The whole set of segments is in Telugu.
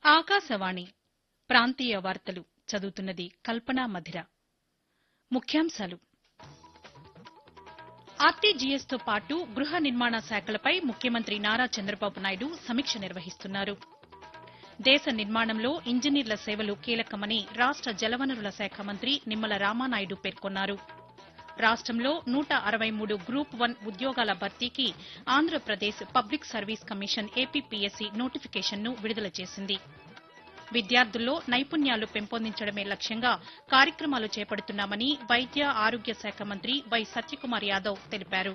ఆకాశవాణి ప్రాంతీయ వార్తలు చదువుతున్నది కల్పనా మధిర ముఖ్యాంశాలు ఆర్టీజీఎస్ తో పాటు గృహ నిర్మాణ శాఖలపై ముఖ్యమంత్రి నారా చంద్రబాబు నాయుడు సమీక్ష నిర్వహిస్తున్నారు దేశ నిర్మాణంలో ఇంజనీర్ల సేవలు కీలకమని రాష్ట జలవనరుల శాఖ మంత్రి నిమ్మల రామానాయుడు పేర్కొన్నారు రాష్టంలో నూట అరవై మూడు గ్రూప్ వన్ ఉద్యోగాల భర్తీకి Andhra Pradesh public service commission APPSC నోటిఫికేషన్ను విడుదల చేసింది విద్యార్థుల్లో నైపుణ్యాలు పెంపొందించడమే లక్ష్యంగా కార్యక్రమాలు చేపడుతున్నామని వైద్య ఆరోగ్య శాఖ మంత్రి వై సత్యకుమార్ యాదవ్ తెలిపారు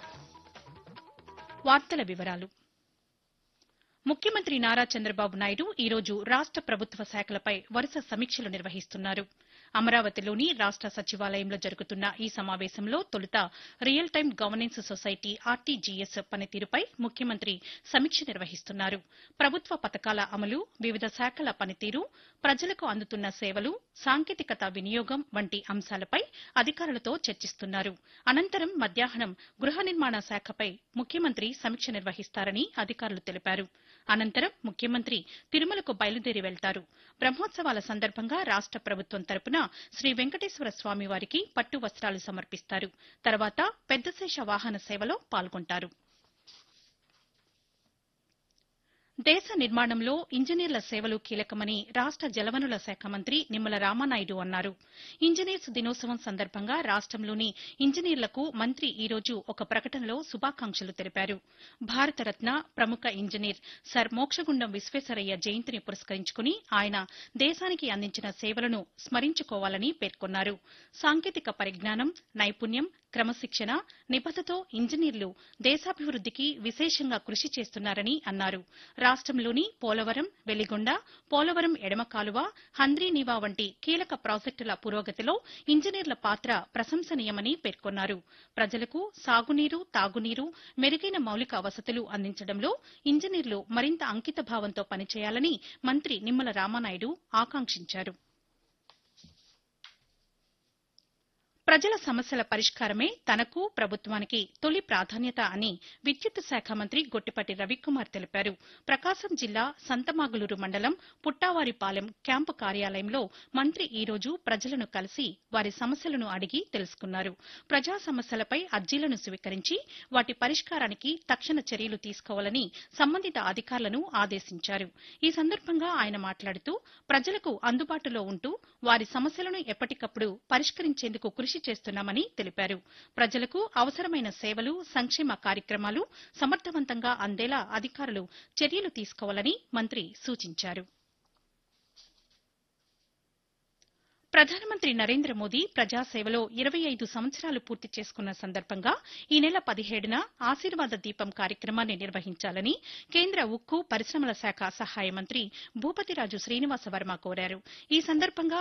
వార్తల వివరాలు ముఖ్యమంత్రి నారా చంద్రబాబు నాయుడు ఈ రోజు రాష్ట ప్రభుత్వ శాఖలపై వరుస సమీక్షలు నిర్వహిస్తున్నారు అమరావతిలోని రాష్ట సచివాలయంలో జరుగుతున్న ఈ సమావేశంలో తొలుత real time governance society RTGS పనితీరుపై ముఖ్యమంత్రి సమీక్ష నిర్వహిస్తున్నారు ప్రభుత్వ పథకాల అమలు వివిధ శాఖల పనితీరు ప్రజలకు అందుతున్న సేవలు సాంకేతికత వినియోగం వంటి అంశాలపై అధికారులతో చర్చిస్తున్నారు అనంతరం మధ్యాహ్నం గృహ నిర్మాణ శాఖపై ముఖ్యమంత్రి సమీక్ష నిర్వహిస్తారని అధికారులు తెలిపారు అనంతరం ముఖ్యమంత్రి తిరుమలకు బయలుదేరి వెళ్తారు బ్రహ్మోత్సవాల సందర్భంగా రాష్ట ప్రభుత్వం తరపున శ్రీ వెంకటేశ్వర స్వామి వారికి పట్టు వస్త్రాలు సమర్పిస్తారు తర్వాత పెద్దశేష వాహన సేవలో పాల్గొంటారు దేశ నిర్మాణంలో ఇంజనీర్ల సేవలు కీలకమని రాష్ట జలవనరుల శాఖ మంత్రి నిమ్మల రామానాయుడు అన్నారు ఇంజనీర్స్ దినోత్సవం సందర్భంగా రాష్టంలోని ఇంజనీర్లకు మంత్రి ఈ రోజు ఒక ప్రకటనలో శుభాకాంక్షలు తెలిపారు భారతరత్న ప్రముఖ ఇంజనీర్ సర్ మోక్షగుండం విశ్వేశ్వరయ్య జయంతిని పురస్కరించుకుని ఆయన దేశానికి అందించిన సేవలను స్మరించుకోవాలని పేర్కొన్నారు సాంకేతిక పరిజ్ఞానం నైపుణ్యం క్రమశిక్షణ నిబద్దతో ఇంజనీర్లు దేశాభివృద్దికి విశేషంగా కృషి చేస్తున్నారని అన్నారు రాష్టంలోని పోలవరం వెలిగొండ పోలవరం ఎడమ కాలువ హంద్రీనీవా వంటి కీలక ప్రాజెక్టుల పురోగతిలో ఇంజనీర్ల పాత్ర ప్రశంసనీయమని పేర్కొన్నారు ప్రజలకు సాగునీరు తాగునీరు మెరుగైన మౌలిక వసతులు అందించడంలో ఇంజనీర్లు మరింత అంకితభావంతో పనిచేయాలని మంత్రి నిమ్మల రామానాయుడు ఆకాంక్షించారు ప్రజల సమస్యల పరిష్కారమే తనకు ప్రభుత్వానికి తొలి ప్రాధాన్యత అని విద్యుత్ శాఖ మంత్రి గొట్టిపాటి రవికుమార్ తెలిపారు ప్రకాశం జిల్లా సంతమాగులూరు మండలం పుట్టావారిపాలెం క్యాంపు కార్యాలయంలో మంత్రి ఈ రోజు ప్రజలను కలిసి వారి సమస్యలను అడిగి తెలుసుకున్నారు ప్రజా సమస్యలపై అర్జీలను స్వీకరించి వాటి పరిష్కారానికి తక్షణ చర్యలు తీసుకోవాలని సంబంధిత అధికారులను ఆదేశించారు ఈ సందర్భంగా ఆయన మాట్లాడుతూ ప్రజలకు అందుబాటులో ఉంటూ వారి సమస్యలను ఎప్పటికప్పుడు పరిష్కరించేందుకు కృషి చేస్తున్నామని తెలిపారు ప్రజలకు అవసరమైన సేవలు సంక్షేమ కార్యక్రమాలు సమర్థవంతంగా అందేలా అధికారులు చర్యలు తీసుకోవాలని మంత్రి సూచించారు ప్రధానమంత్రి నరేంద్ర మోదీ ప్రజాసేవలో ఇరవై ఐదు సంవత్సరాలు పూర్తి చేసుకున్న సందర్భంగా ఈ నెల పదిహేడున ఆశీర్వాద దీపం కార్యక్రమాన్ని నిర్వహించాలని కేంద్ర ఉక్కు పరిశ్రమల శాఖ సహాయ మంత్రి భూపతిరాజు శ్రీనివాస వర్మ కోరారు ఈ సందర్భంగా